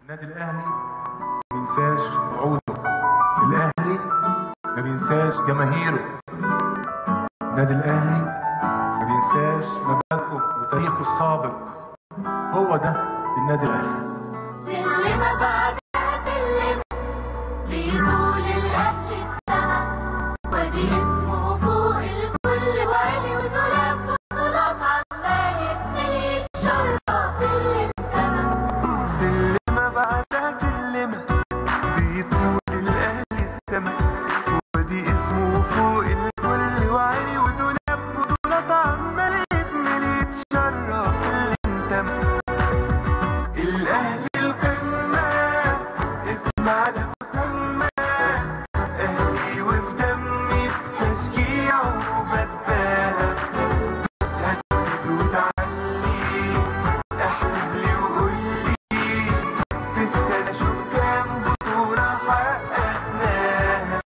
النادي الاهلي ما بينساش وعوده الاهلي ما بينساش جماهيره النادي الاهلي ما بينساش مبادئه وتاريخه السابق هو ده النادي الاهلي سلم بعدها سلم بيطول الأهل السما ودي اسمه فوق الكل وعلي ودولاب بطولات عمال يتملي يتشرف اللي انتمى سلمة بعدها سلمة بيطول الأهل السما ودي اسمه فوق الكل وعلي ودولاب بطولات عمال يتملي يتشرف اللي انتمى الأهلي القمة اسم على مسمى أهلي وفي دمي تشجيع وبتباهى هتزيد وتعلي احسب لي وقول لي في السنة شوف كام بطولة حققناها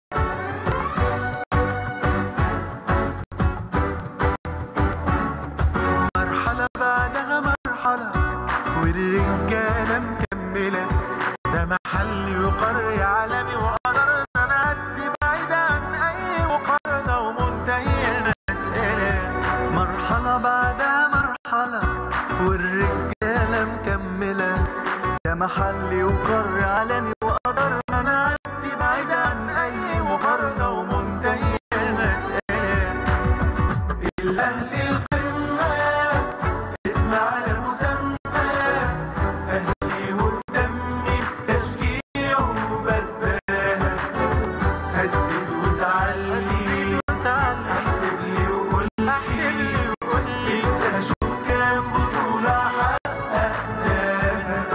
مرحلة بعدها مرحلة والرجالة مكملة ده محلي وقرية عالمي وقدرنا نعدي بعيد عن أي مقارنة ومنتهي المسألة مرحلة بعدها مرحلة والرجالة مكملة ده محلي وقرية عالمي وقدرنا نعدي بعيد عن أي مقارنة ومنتهي المسألة الأهلي القمة اسم على مسمى أهلي وفي دمي تشجيع وبتباهى هتزيد وتعلي احسب لي وقول لي السنة شوف كام بطولة حققناها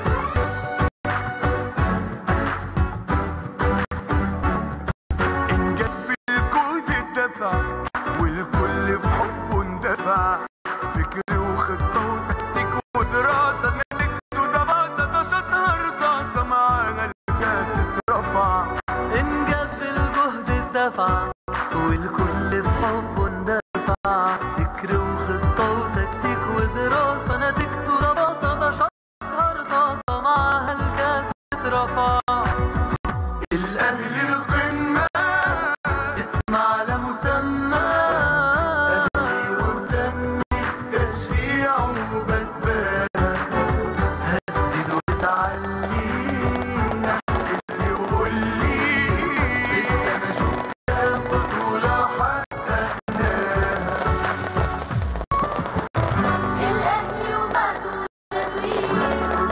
انجاز بالجهد الدفع والكل بحبه اندفع فكر وخطة وتكتيك ودراسة نتيجة ودراسة ده شطها رصاصة معاها الكاس اترفع انجاز بالجهد الدفع والكل بحبه اندفع فكر وخطة وتكتيك ودراسة نتيجته ده باصة ده شطها رصاصة معاها الكاس اترفع الأهلي القمة اسم على مسمى أهلي وفدمي تشجيع وبتباهى هتزيد وتعلي احسب لي وقول لي السنة شوف كام بطولة حققناها الأهلي وبعده تدويره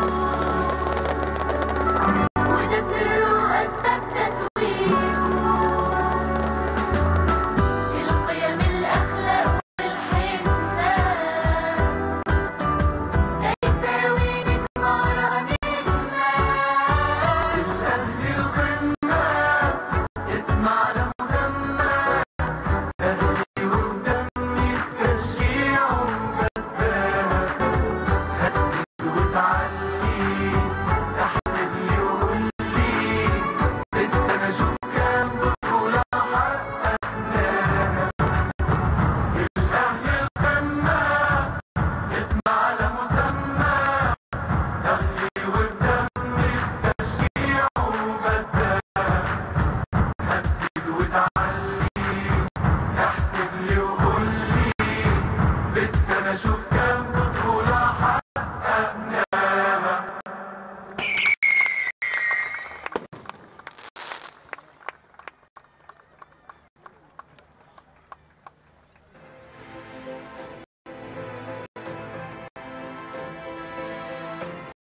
وده سره أسباب تتويجه القيم الأخلاق والحكمة ده يساوي نجمة ورا نجمة الأهلي القمة اسم على مسمى أهلي وفدمي تشجيع وبتباهى هتزيد وتعلي